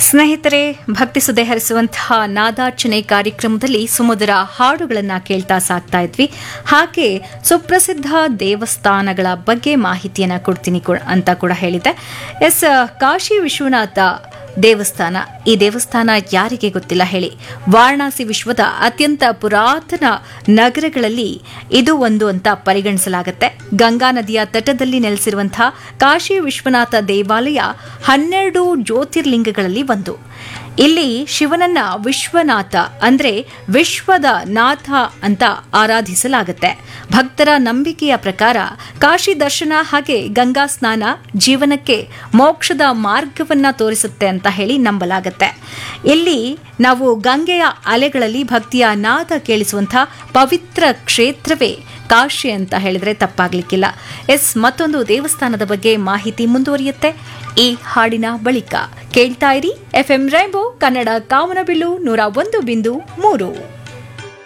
ಸ್ನೇಹಿತರೆ ಭಕ್ತಿ ಸುದೆ ಹರಿಸುವಂತಹ ನಾದಾರ್ಚನೆ ಕಾರ್ಯಕ್ರಮದಲ್ಲಿ ಸುಮಧುರ ಹಾಡುಗಳನ್ನು ಕೇಳ್ತಾ ಸಾಕ್ತಾ ಇದ್ವಿ ಹಾಗೆ ಸುಪ್ರಸಿದ್ಧ ದೇವಸ್ಥಾನಗಳ ಬಗ್ಗೆ ಮಾಹಿತಿಯನ್ನು ಕೊಡ್ತೀನಿ ಕೂ- ಅಂತ ಕೂಡ ಹೇಳಿದೆ ಎಸ್ ಕಾಶಿ ವಿಶ್ವನಾಥ ದೇವಸ್ಥಾನ ಈ ದೇವಸ್ಥಾನ ಯಾರಿಗೆ ಗೊತ್ತಿಲ್ಲ ಹೇಳಿ ವಾರಣಾಸಿ ವಿಶ್ವದ ಅತ್ಯಂತ ಪುರಾತನ ನಗರಗಳಲ್ಲಿ ಇದು ಒಂದು ಅಂತ ಪರಿಗಣಿಸಲಾಗುತ್ತೆ ಗಂಗಾ ನದಿಯ ತಟದಲ್ಲಿ ನೆಲೆಸಿರುವಂತಹ ಕಾಶಿ ವಿಶ್ವನಾಥ ದೇವಾಲಯ ಹನ್ನೆರಡು ಜ್ಯೋತಿರ್ಲಿಂಗಗಳಲ್ಲಿ ಒಂದು ಇಲ್ಲಿ ಶಿವನನ್ನ ವಿಶ್ವನಾಥ ಅಂದ್ರೆ ವಿಶ್ವದ ನಾಥ ಅಂತ ಆರಾಧಿಸಲಾಗುತ್ತೆ ಭಕ್ತರ ನಂಬಿಕೆಯ ಪ್ರಕಾರ ಕಾಶಿ ದರ್ಶನ ಹಾಗೆ ಗಂಗಾ ಸ್ನಾನ ಜೀವನಕ್ಕೆ ಮೋಕ್ಷದ ಮಾರ್ಗವನ್ನ ತೋರಿಸುತ್ತೆ ಅಂತ ಹೇಳಿ ನಂಬಲಾಗುತ್ತೆ ಇಲ್ಲಿ ನಾವು ಗಂಗೆಯ ಅಲೆಗಳಲ್ಲಿ ಭಕ್ತಿಯ ನಾದ ಕೇಳಿಸುವಂತಹ ಪವಿತ್ರ ಕ್ಷೇತ್ರವೇ ಕಾಶಿ ಅಂತ ಹೇಳಿದ್ರೆ ತಪ್ಪಾಗ್ಲಿಕ್ಕಿಲ್ಲ ಎಸ್ ಮತ್ತೊಂದು ದೇವಸ್ಥಾನದ ಬಗ್ಗೆ ಮಾಹಿತಿ ಮುಂದುವರಿಯುತ್ತೆ ಈ ಹಾಡಿನ ಬಳಿಕ ಕೇಳ್ತಾ ಇರಿ ಎಫ್ಎಂ ರೈಂಬೋ ಕನ್ನಡ ಕಾಮನಬಿಲ್ಲು ನೂರ ಒಂದು ಬಿಂದು ಮೂರು